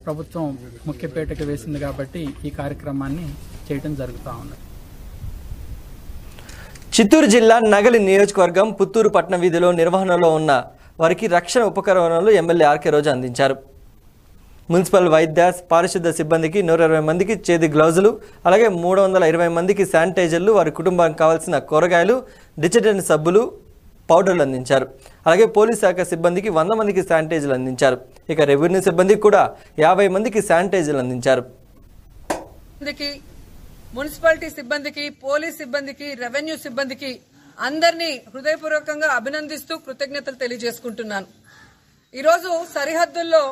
ప్రభుత్వం ముఖ్యపేటకు వేసింది కాబట్టి ఈ కార్యక్రమాన్ని చేయడం జరుగుతూ ఉంది చిత్తూరు జిల్లా నగలి నియోజకవర్గం పుత్తూరు పట్టణ వీధిలో నిర్వహణలో ఉన్న వారికి రక్షణ ఉపకరణాలు ఎమ్మెల్యే ఆర్కే రోజు అందించారు మున్సిపల్ వైద్య పారిశుద్ధ సిబ్బందికి నూట ఇరవై మందికి చేతి గ్లౌజులు అలాగే మూడు వందల ఇరవై మందికి శానిటైజర్లు వారి కుటుంబానికి కావాల్సిన కూరగాయలు డిటర్జెంట్ సబ్బులు పౌడర్లు అందించారు అలాగే పోలీస్ శాఖ సిబ్బందికి వంద మందికి శానిటైజర్లు అందించారు ఇక రెవెన్యూ సిబ్బందికి కూడా యాభై మందికి శానిటైజర్లు అందించారు సిబ్బందికి మున్సిపాలిటీ సిబ్బందికి పోలీస్ సిబ్బందికి రెవెన్యూ సిబ్బందికి అందరినీ హృదయపూర్వకంగా అభినందిస్తూ కృతజ్ఞతలు తెలియజేసుకుంటున్నాను ఈరోజు సరిహద్దుల్లో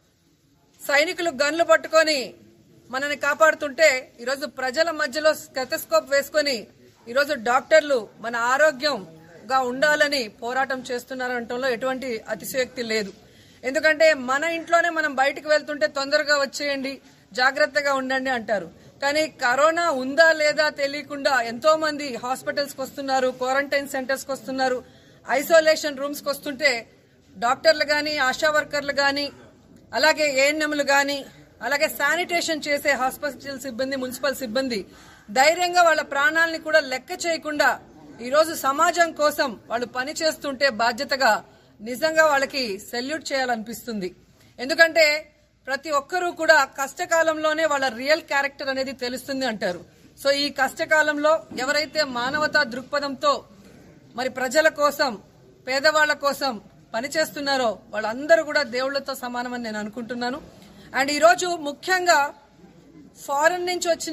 సైనికులు గన్లు పట్టుకొని మనని కాపాడుతుంటే ఈరోజు ప్రజల మధ్యలో స్టెథోస్కోప్ వేసుకొని ఈరోజు డాక్టర్లు మన ఆరోగ్యంగా ఉండాలని పోరాటం చేస్తున్నారంటంలో ఎటువంటి అతిశయోక్తి లేదు ఎందుకంటే మన ఇంట్లోనే మనం బయటికి వెళ్తుంటే తొందరగా వచ్చేయండి జాగ్రత్తగా ఉండండి అంటారు కానీ కరోనా ఉందా లేదా తెలియకుండా ఎంతో మంది హాస్పిటల్స్ కి వస్తున్నారు క్వారంటైన్ సెంటర్స్ కి వస్తున్నారు ఐసోలేషన్ రూమ్స్ కి వస్తుంటే డాక్టర్లు గాని ఆశా వర్కర్లు గాని అలాగే ఏఎన్ఎంలు గాని అలాగే శానిటేషన్ చేసే హాస్పిటల్ సిబ్బంది మున్సిపల్ సిబ్బంది ధైర్యంగా వాళ్ళ ప్రాణాలని కూడా లెక్క చేయకుండా ఈ రోజు సమాజం కోసం వాళ్ళు పని చేస్తుంటే బాధ్యతగా నిజంగా వాళ్ళకి సెల్యూట్ చేయాలనిపిస్తుంది ఎందుకంటే ప్రతి ఒక్కరూ కూడా కష్టకాలంలోనే వాళ్ళ రియల్ క్యారెక్టర్ అనేది తెలుస్తుంది అంటారు సో ఈ కష్టకాలంలో ఎవరైతే మానవతా దృక్పథంతో మరి ప్రజల కోసం పేదవాళ్ల కోసం పనిచేస్తున్నారో వాళ్ళందరూ కూడా దేవుళ్లతో సమానమని నేను అనుకుంటున్నాను అండ్ ఈరోజు ముఖ్యంగా ఫారెన్ నుంచి వచ్చిన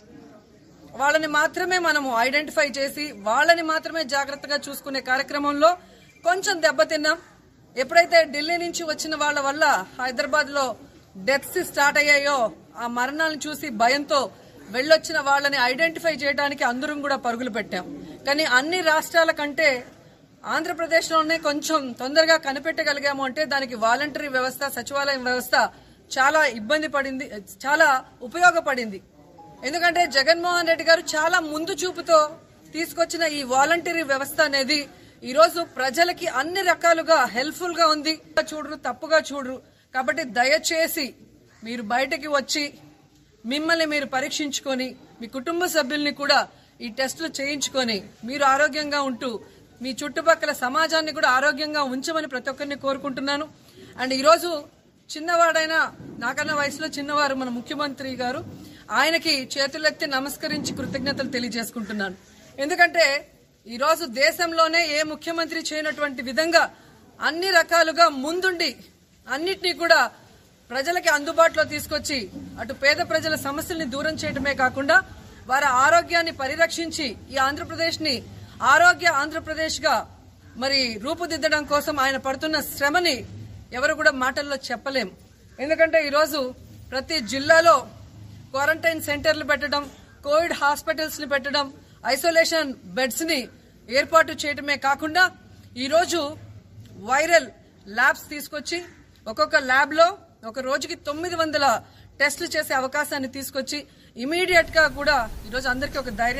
వాళ్ళని మాత్రమే మనము ఐడెంటిఫై చేసి వాళ్ళని మాత్రమే జాగ్రత్తగా చూసుకునే కార్యక్రమంలో కొంచెం దెబ్బతిన్నాం ఎప్పుడైతే ఢిల్లీ నుంచి వచ్చిన వాళ్ళ వల్ల హైదరాబాద్ లో డెత్స్ స్టార్ట్ అయ్యాయో ఆ మరణాలను చూసి భయంతో వెళ్ళొచ్చిన వాళ్ళని ఐడెంటిఫై చేయడానికి అందరం కూడా పరుగులు పెట్టాం కానీ అన్ని రాష్ట్రాల కంటే ఆంధ్రప్రదేశ్ లోనే కొంచెం తొందరగా కనిపెట్టగలిగాము అంటే దానికి వాలంటరీ వ్యవస్థ సచివాలయం వ్యవస్థ చాలా ఇబ్బంది పడింది చాలా ఉపయోగపడింది ఎందుకంటే జగన్మోహన్ రెడ్డి గారు చాలా ముందు చూపుతో తీసుకొచ్చిన ఈ వాలంటరీ వ్యవస్థ అనేది ఈ రోజు ప్రజలకి అన్ని రకాలుగా హెల్ప్ఫుల్ గా ఉంది చూడరు తప్పుగా చూడరు కాబట్టి దయచేసి మీరు బయటకి వచ్చి మిమ్మల్ని మీరు పరీక్షించుకొని మీ కుటుంబ సభ్యుల్ని కూడా ఈ టెస్టులు చేయించుకొని మీరు ఆరోగ్యంగా ఉంటూ మీ చుట్టుపక్కల సమాజాన్ని కూడా ఆరోగ్యంగా ఉంచమని ప్రతి ఒక్కరిని కోరుకుంటున్నాను అండ్ ఈరోజు చిన్నవాడైన నాకన్నా వయసులో చిన్నవారు మన ముఖ్యమంత్రి గారు ఆయనకి చేతులెత్తి నమస్కరించి కృతజ్ఞతలు తెలియజేసుకుంటున్నాను ఎందుకంటే ఈ రోజు దేశంలోనే ఏ ముఖ్యమంత్రి చేయనటువంటి విధంగా అన్ని రకాలుగా ముందుండి అన్నిటినీ కూడా ప్రజలకి అందుబాటులో తీసుకొచ్చి అటు పేద ప్రజల సమస్యల్ని దూరం చేయడమే కాకుండా వారి ఆరోగ్యాన్ని పరిరక్షించి ఈ ఆంధ్రప్రదేశ్ ని ఆరోగ్య ఆంధ్రప్రదేశ్ గా మరి రూపుదిద్దడం కోసం ఆయన పడుతున్న శ్రమని ఎవరు కూడా మాటల్లో చెప్పలేం ఎందుకంటే ఈరోజు ప్రతి జిల్లాలో క్వారంటైన్ సెంటర్లు పెట్టడం కోవిడ్ హాస్పిటల్స్ ని పెట్టడం ఐసోలేషన్ బెడ్స్ ని ఏర్పాటు చేయడమే కాకుండా ఈరోజు వైరల్ ల్యాబ్స్ తీసుకొచ్చి ఒక్కొక్క ల్యాబ్ లో ఒక రోజుకి తొమ్మిది వందల టెస్టులు చేసే అవకాశాన్ని తీసుకొచ్చి ఇమీడియట్ గా కూడా ఈరోజు అందరికీ ఒక ధైర్యం